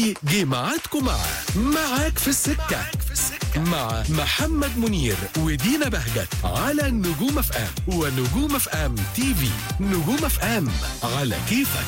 جه ميعادكم مع معاك في السكة مع محمد منير ودينا بهجت على نجوم اف ام ونجوم اف ام تي في نجوم اف ام على كيفك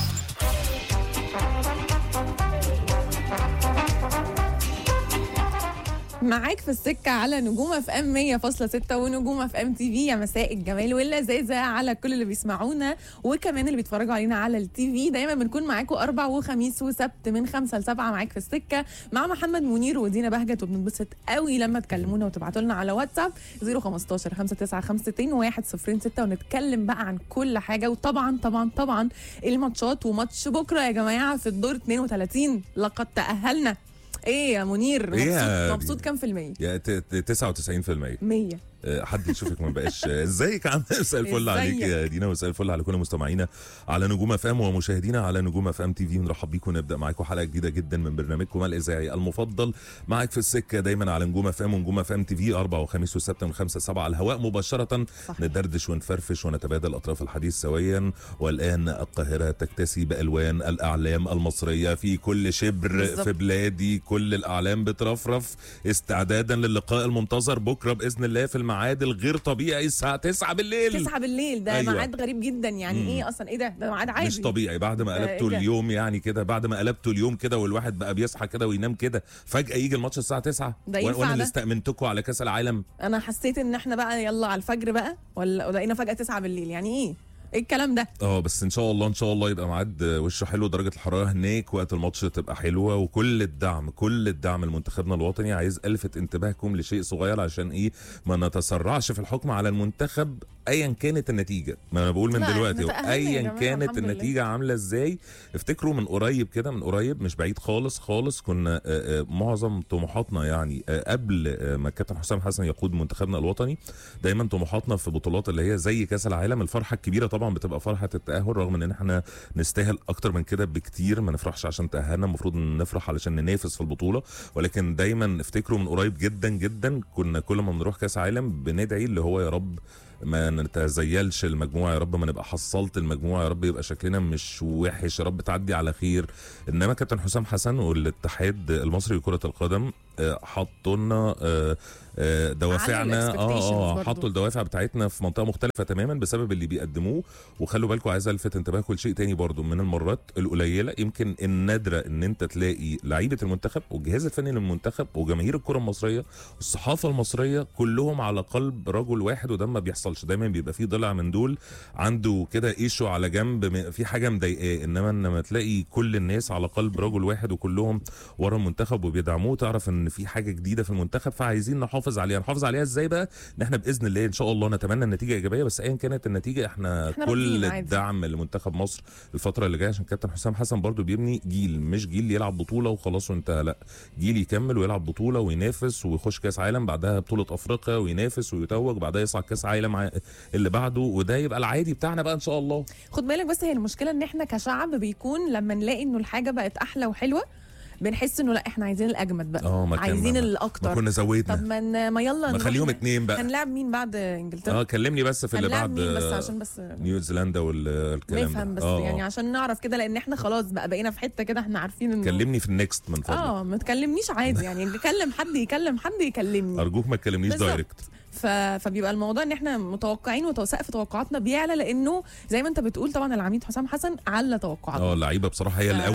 معاك في السكة على نجوم اف ام 100.6 ونجوم اف ام تي في يا مساء الجمال واللذاذة على كل اللي بيسمعونا وكمان اللي بيتفرجوا علينا على التي في دايما بنكون معاكم اربع وخميس وسبت من خمسة لسبعة معاك في السكة مع محمد منير ودينا بهجت وبننبسط قوي لما تكلمونا وتبعتوا لنا على واتساب 015 5952 106 ونتكلم بقى عن كل حاجة وطبعا طبعا طبعا الماتشات وماتش بكرة يا جماعة في الدور 32 لقد تأهلنا ايه يا منير إيه يا مبسوط دي؟ مبسوط كام في المية؟ يا ت- ت- 99% 100 آه، حد يشوفك ما بقاش آه، ازيك يا عم مساء الفل عليك إزيك؟ يا دينا ومساء الفل على كل مستمعينا على نجوم اف ام ومشاهدينا على نجوم اف ام تي في نرحب بيكم ونبدا معاكم حلقه جديده جدا من برنامجكم الاذاعي المفضل معاك في السكه دايما على نجوم اف ام ونجوم اف ام تي في اربع وخميس وسبت من خمسة سبعة على الهواء مباشره صحيح. ندردش ونفرفش ونتبادل اطراف الحديث سويا والان القاهره تكتسي بالوان الاعلام المصريه في كل شبر بالظبط. في بلادي كل الاعلام بترفرف استعدادا للقاء المنتظر بكره باذن الله في الميعاد الغير طبيعي الساعه 9 بالليل 9 بالليل ده أيوة. ميعاد غريب جدا يعني مم. ايه اصلا ايه ده ده ميعاد عادي مش طبيعي بعد ما آه، قلبته إيه ده؟ اليوم يعني كده بعد ما قلبته اليوم كده والواحد بقى بيصحى كده وينام كده فجاه يجي الماتش الساعه 9 ده وأنا- ينفع وانا ده؟ اللي استأمنتكم على كاس العالم انا حسيت ان احنا بقى يلا على الفجر بقى ولا لقينا فجاه 9 بالليل يعني ايه ايه الكلام ده اه بس ان شاء الله ان شاء الله يبقى ميعاد وشه حلو درجه الحراره هناك وقت الماتش تبقى حلوه وكل الدعم كل الدعم لمنتخبنا الوطني عايز الفت انتباهكم لشيء صغير عشان ايه ما نتسرعش في الحكم على المنتخب ايا كانت النتيجه ما انا بقول من لا، إحنا دلوقتي تأهلنا يا ايا جماعة، كانت الحمد لله. النتيجه عامله ازاي افتكروا من قريب كده من قريب مش بعيد خالص خالص كنا آه، آه، معظم طموحاتنا يعني آه، قبل آه، ما الكابتن حسام حسن يقود منتخبنا الوطني دايما طموحاتنا في بطولات اللي هي زي كاس العالم الفرحه الكبيره طبعا بتبقى فرحه التاهل رغم ان احنا نستاهل اكتر من كده بكتير ما نفرحش عشان تاهلنا المفروض إن نفرح علشان ننافس في البطوله ولكن دايما افتكروا من قريب جدا جدا كنا كل ما بنروح كاس عالم بندعي اللي هو يا رب ما نتزيلش المجموعه يا رب ما نبقى حصلت المجموعه يا رب يبقى شكلنا مش وحش يا رب تعدي على خير انما كابتن حسام حسن والاتحاد المصري لكره القدم آه، حطوا لنا آه، آه، دوافعنا علوا اه الexpectations اه برضو. حطوا الدوافع بتاعتنا في منطقه مختلفه تماما بسبب اللي بيقدموه وخلوا بالكم عايز الفت انتباهكم لشيء تاني برضو من المرات القليله يمكن النادره ان انت تلاقي لعيبه المنتخب والجهاز الفني للمنتخب وجماهير الكره المصريه والصحافه المصريه كلهم على قلب رجل واحد وده ما بيحصلش دايما بيبقى فيه ضلع من دول عنده كده ايشو على جنب م- في حاجه مضايقاه انما انما تلاقي كل الناس على قلب رجل واحد وكلهم ورا المنتخب وبيدعموه تعرف ان في حاجه جديده في المنتخب فعايزين نحافظ عليها نحافظ عليها ازاي بقى ان احنا باذن الله ان شاء الله نتمنى النتيجه ايجابيه بس ايا كانت النتيجه احنا, إحنا كل راضيين عادي. الدعم لمنتخب مصر الفتره اللي جايه عشان كابتن حسام حسن برضو بيبني جيل مش جيل يلعب بطوله وخلاص وانتهى لا جيل يكمل ويلعب بطوله وينافس ويخش كاس عالم بعدها بطوله افريقيا وينافس ويتوج بعدها يصعد كاس عالم ع- اللي بعده وده يبقى العادي بتاعنا بقى ان شاء الله خد بالك بس هي المشكله ان احنا كشعب بيكون لما نلاقي انه الحاجه بقت احلى وحلوه بنحس انه لا احنا عايزين الاجمد بقى اه ما كان- عايزين ما- ما الاكتر كنا زودنا طب ما ن- ما يلا ما نروح خليهم ن- اتنين بقى هنلعب مين بعد انجلترا اه كلمني بس في اللي هنلعب بعد مين بس آه، عشان بس نيوزيلندا والكلام نفهم بس آه، آه. يعني عشان نعرف كده لان احنا خلاص بقى بقينا في حته كده احنا عارفين انه كلمني في النكست من فضلك اه ما تكلمنيش عادي يعني نكلم حد يكلم حد يكلمني ارجوك ما تكلمنيش بالظبط. دايركت ف... فبيبقى الموضوع ان احنا متوقعين وسقف توقعاتنا بيعلى لانه زي ما انت بتقول طبعا العميد حسام حسن على توقعاتنا اه اللعيبه بصراحه هي اللي ف-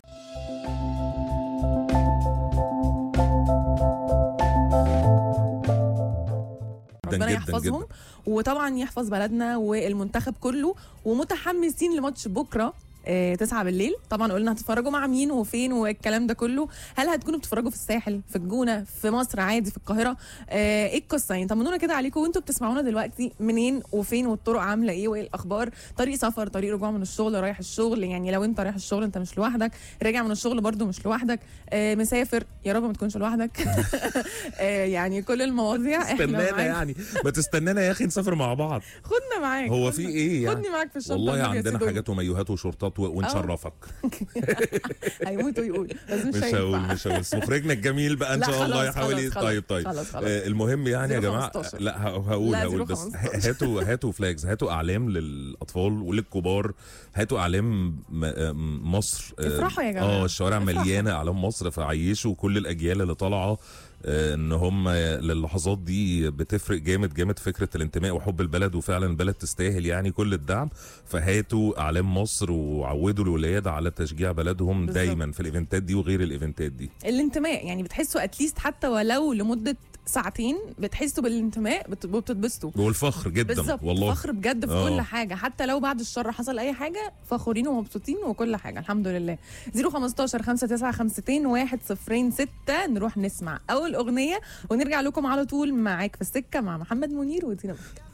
جدا ربنا جدا يحفظهم جدا وطبعا يحفظ بلدنا والمنتخب كله ومتحمسين لماتش بكره آه، 9 بالليل طبعا قلنا هتتفرجوا مع مين وفين والكلام ده كله هل هتكونوا بتتفرجوا في الساحل في الجونه في مصر عادي في القاهره آه، ايه القصه يعني طمنونا كده عليكم وانتوا بتسمعونا دلوقتي منين وفين والطرق عامله ايه وايه الاخبار طريق سفر طريق رجوع من الشغل رايح الشغل يعني لو انت رايح الشغل انت مش لوحدك راجع من الشغل برضو مش لوحدك آه، مسافر يا رب ما تكونش لوحدك آه، يعني كل المواضيع احنا استنانا معاك. يعني ما تستنانا يا اخي نسافر مع بعض خدنا معاك هو خدنا- في ايه يعني خدني معاك في الشنطه والله والنبي يا عندنا سيدوني. حاجات ومايوهات وشورتات نعيط و- ونشرفك هيموت ويقول بس مش, مش هقول هينفع مش هقول بس مخرجنا الجميل بقى ان لا، شاء الله خلاص، يحاول خلاص، ي- خلاص، طيب طيب خلاص، خلاص. آه، المهم يعني يا جماعه 015. لا ه- هقول لا، هقول بس 015. هاتوا هاتوا فلاجز هاتوا اعلام للاطفال وللكبار هاتوا اعلام م- آه، مصر آه، افرحوا يا جماعة. اه الشوارع افرحوا. مليانه اعلام مصر فعيشوا كل الاجيال اللي طالعه آه، ان هم للحظات دي بتفرق جامد جامد فكره الانتماء وحب البلد وفعلا البلد تستاهل يعني كل الدعم فهاتوا اعلام مصر وعودوا الولاد على تشجيع بلدهم بالظبط. دايما في الايفنتات دي وغير الايفنتات دي الانتماء يعني بتحسوا اتليست حتى ولو لمده ساعتين بتحسوا بالانتماء بت- وبتتبسطوا والفخر جدا بالظبط والله فخر بجد في آه. كل حاجه حتى لو بعد الشر حصل اي حاجه فخورين ومبسوطين وكل حاجه الحمد لله 015 5952 106 نروح نسمع اول اغنيه ونرجع لكم على طول معاك في السكه مع محمد منير ودينا بكر